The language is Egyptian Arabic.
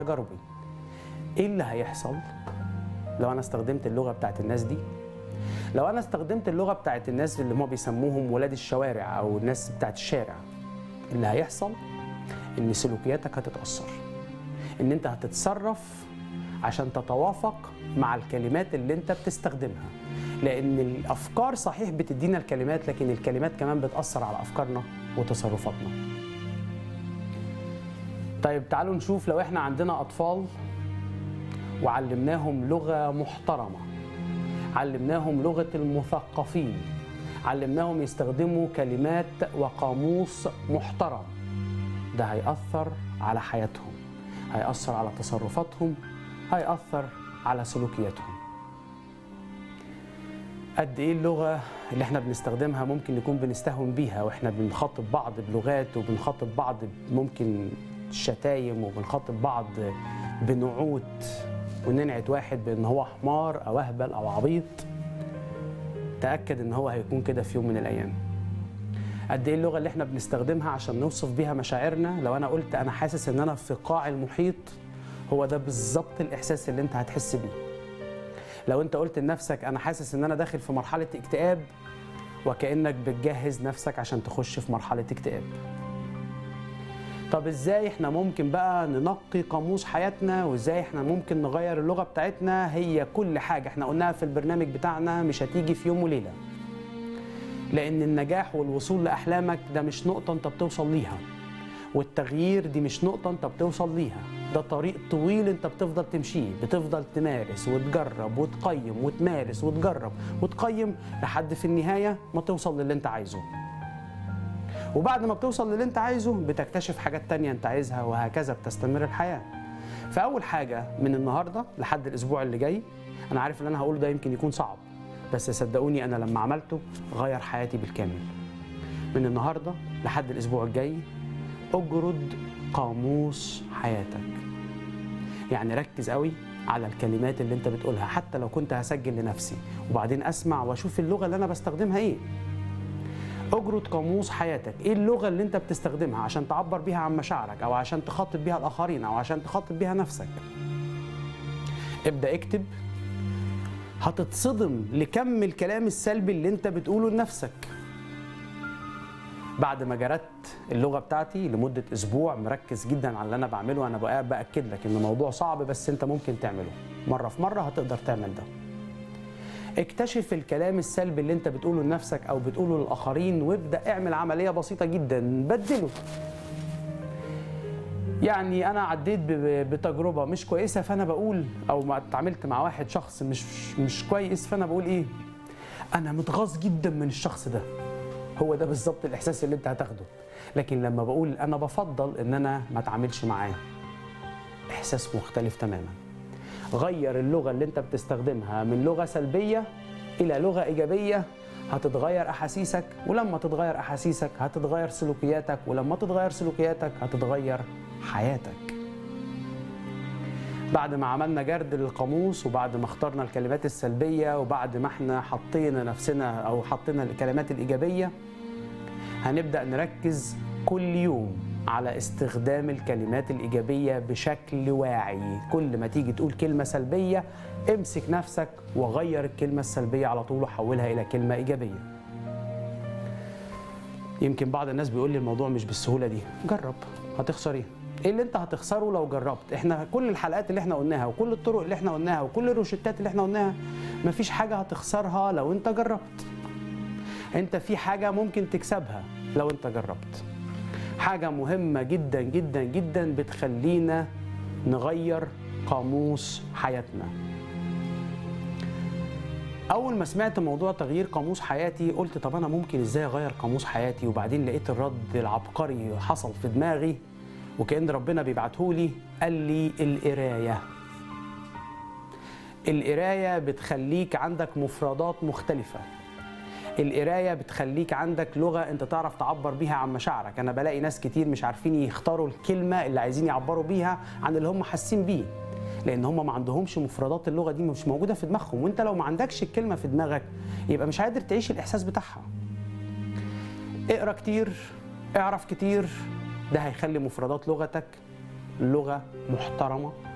تجاربي ايه اللي هيحصل لو انا استخدمت اللغه بتاعت الناس دي لو انا استخدمت اللغه بتاعت الناس اللي هم بيسموهم ولاد الشوارع او الناس بتاعت الشارع اللي هيحصل ان سلوكياتك هتتاثر ان انت هتتصرف عشان تتوافق مع الكلمات اللي انت بتستخدمها لان الافكار صحيح بتدينا الكلمات لكن الكلمات كمان بتاثر على افكارنا وتصرفاتنا طيب تعالوا نشوف لو احنا عندنا اطفال وعلمناهم لغه محترمه علمناهم لغه المثقفين علمناهم يستخدموا كلمات وقاموس محترم ده هيأثر على حياتهم هيأثر على تصرفاتهم هيأثر على سلوكياتهم قد ايه اللغه اللي احنا بنستخدمها ممكن نكون بنستهون بيها واحنا بنخاطب بعض بلغات وبنخاطب بعض ممكن شتايم وبنخاطب بعض بنعوت وننعت واحد بان هو حمار او اهبل او عبيط تاكد ان هو هيكون كده في يوم من الايام قد ايه اللغه اللي احنا بنستخدمها عشان نوصف بيها مشاعرنا لو انا قلت انا حاسس ان انا في قاع المحيط هو ده بالظبط الاحساس اللي انت هتحس بيه لو انت قلت لنفسك انا حاسس ان انا داخل في مرحله اكتئاب وكانك بتجهز نفسك عشان تخش في مرحله اكتئاب طب ازاي احنا ممكن بقى ننقي قاموس حياتنا وازاي احنا ممكن نغير اللغه بتاعتنا هي كل حاجه احنا قلناها في البرنامج بتاعنا مش هتيجي في يوم وليله لان النجاح والوصول لاحلامك ده مش نقطه انت بتوصل ليها والتغيير دي مش نقطه انت بتوصل ليها ده طريق طويل انت بتفضل تمشيه بتفضل تمارس وتجرب وتقيم وتمارس وتجرب وتقيم لحد في النهايه ما توصل للي انت عايزه وبعد ما بتوصل للي انت عايزه بتكتشف حاجات تانية انت عايزها وهكذا بتستمر الحياة فأول حاجة من النهاردة لحد الأسبوع اللي جاي أنا عارف اللي أنا هقوله ده يمكن يكون صعب بس صدقوني أنا لما عملته غير حياتي بالكامل من النهاردة لحد الأسبوع الجاي اجرد قاموس حياتك يعني ركز قوي على الكلمات اللي انت بتقولها حتى لو كنت هسجل لنفسي وبعدين اسمع واشوف اللغه اللي انا بستخدمها ايه اجرد قاموس حياتك ايه اللغه اللي انت بتستخدمها عشان تعبر بيها عن مشاعرك او عشان تخاطب بيها الاخرين او عشان تخاطب بيها نفسك ابدا اكتب هتتصدم لكم الكلام السلبي اللي انت بتقوله لنفسك بعد ما جردت اللغه بتاعتي لمده اسبوع مركز جدا على اللي انا بعمله انا بقى باكد لك ان الموضوع صعب بس انت ممكن تعمله مره في مره هتقدر تعمل ده اكتشف الكلام السلبي اللي انت بتقوله لنفسك او بتقوله للاخرين وابدا اعمل عمليه بسيطه جدا بدله يعني انا عديت بتجربه مش كويسه فانا بقول او ما اتعاملت مع واحد شخص مش مش كويس فانا بقول ايه انا متغاظ جدا من الشخص ده هو ده بالظبط الاحساس اللي انت هتاخده لكن لما بقول انا بفضل ان انا ما اتعاملش معاه احساس مختلف تماما غير اللغة اللي انت بتستخدمها من لغة سلبية إلى لغة إيجابية هتتغير أحاسيسك ولما تتغير أحاسيسك هتتغير سلوكياتك ولما تتغير سلوكياتك هتتغير حياتك بعد ما عملنا جرد للقاموس وبعد ما اخترنا الكلمات السلبية وبعد ما احنا حطينا نفسنا أو حطينا الكلمات الإيجابية هنبدأ نركز كل يوم على استخدام الكلمات الإيجابية بشكل واعي كل ما تيجي تقول كلمة سلبية امسك نفسك وغير الكلمة السلبية على طول وحولها إلى كلمة إيجابية يمكن بعض الناس بيقول لي الموضوع مش بالسهولة دي جرب هتخسر ايه ايه اللي انت هتخسره لو جربت احنا كل الحلقات اللي احنا قلناها وكل الطرق اللي احنا قلناها وكل الروشتات اللي احنا قلناها مفيش حاجة هتخسرها لو انت جربت انت في حاجة ممكن تكسبها لو انت جربت حاجة مهمة جدا جدا جدا بتخلينا نغير قاموس حياتنا أول ما سمعت موضوع تغيير قاموس حياتي قلت طب أنا ممكن إزاي أغير قاموس حياتي وبعدين لقيت الرد العبقري حصل في دماغي وكأن ربنا بيبعتهولي قال لي القراية القراية بتخليك عندك مفردات مختلفة القرايه بتخليك عندك لغه انت تعرف تعبر بيها عن مشاعرك انا بلاقي ناس كتير مش عارفين يختاروا الكلمه اللي عايزين يعبروا بيها عن اللي هم حاسين بيه لان هم ما عندهمش مفردات اللغه دي مش موجوده في دماغهم وانت لو ما عندكش الكلمه في دماغك يبقى مش قادر تعيش الاحساس بتاعها اقرا كتير اعرف كتير ده هيخلي مفردات لغتك لغه محترمه